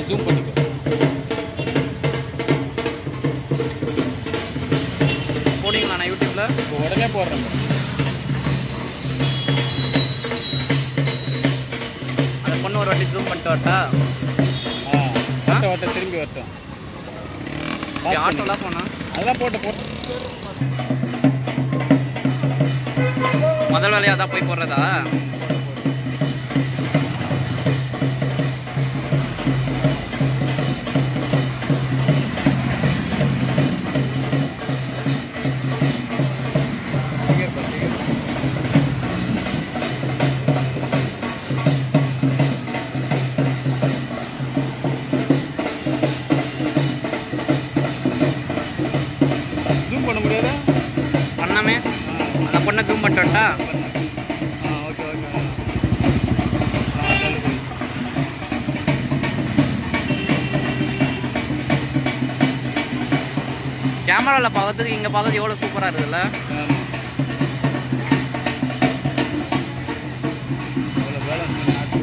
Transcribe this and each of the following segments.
Zoom பண்ணிக்கோ போடுவீங்களா நான் யூடியூப்ல இப்போ உடனே போடுறேன் bro. அந்த பொண்ணு ஒரு வாட்டி ஜூம் பண்ணிட்டு வரட்டா ஆ வட்ட வட்ட திரும்பி வரட்டும் Pause பண்ணி. ஆட்டோலாம் போனா அதெல்லாம் போட்டு போட்டு முதல் வேலையாக தான் போய் போடுறதா figure பண்ணு, figure பண்ணு. ஜூம் பண்ண முடியாதா பண்ணாமே அந்த பொண்ணை ஜூம் பண்ணிட்டு வரட்டா ஆ ஓகே ஓகே ஆ சொல்லுங்க கேமராவில் பார்க்கறதுக்கு இங்கே பார்க்கறது எவ்வளோ சூப்பராக இருக்குதுல்ல ஆமா. அவ்வளோ balance பண்ணி ஆட்டு.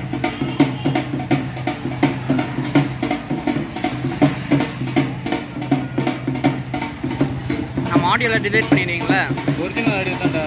நம்ம ஆடியோவில் டிலீட் பண்ணிடுவீங்களா ஒரிஜினல் ஆடியோ தான்டா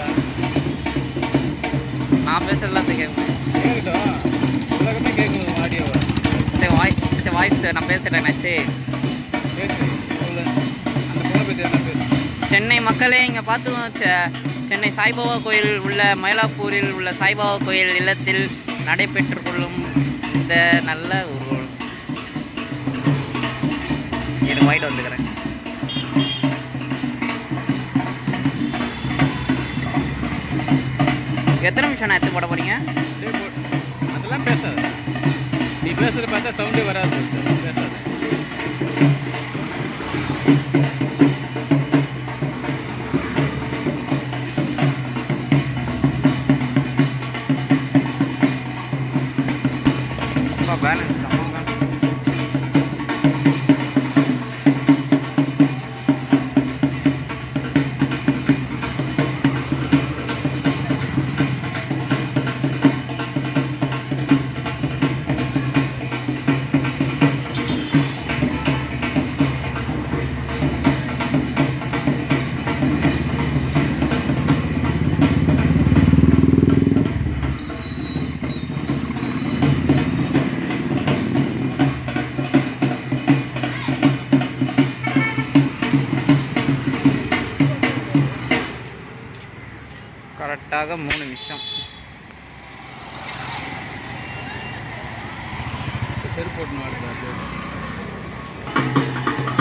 நான் பேச எல்லாத்தையும் கேட்குறேன் கேட்கட்டும் உலகமே கேட்கணும் ஆடியோவை சரி வாய்ஸ் சரி வாய்ஸ் நான் பேசுகிறேன் நச்சு பேசு சொல்லு அந்த பொண்ணை பற்றி என்ன பேசு சென்னை மக்களே இங்கே பார்த்து செ- சென்னை சாய்பாபா கோயில் உள்ள மயிலாப்பூரில் உள்ள சாய்பாபா கோயில் இல்லத்தில் நடைபெற்று கொள்ளும் இந்த நல்ல ஒரு இது வாயிட்டு வந்துக்கிறேன் எத்தனை நிமிஷம் நான் எடுத்து போட போறீங்க டேய் போ அதெல்லாம் பேசாத நீ பேசுறத பார்த்தா சவுண்டே வராது பேசாத பேலன்ஸ் கரெக்டாக மூணு நிமிஷம் செருப்பு போட்டு வாழ்க்கை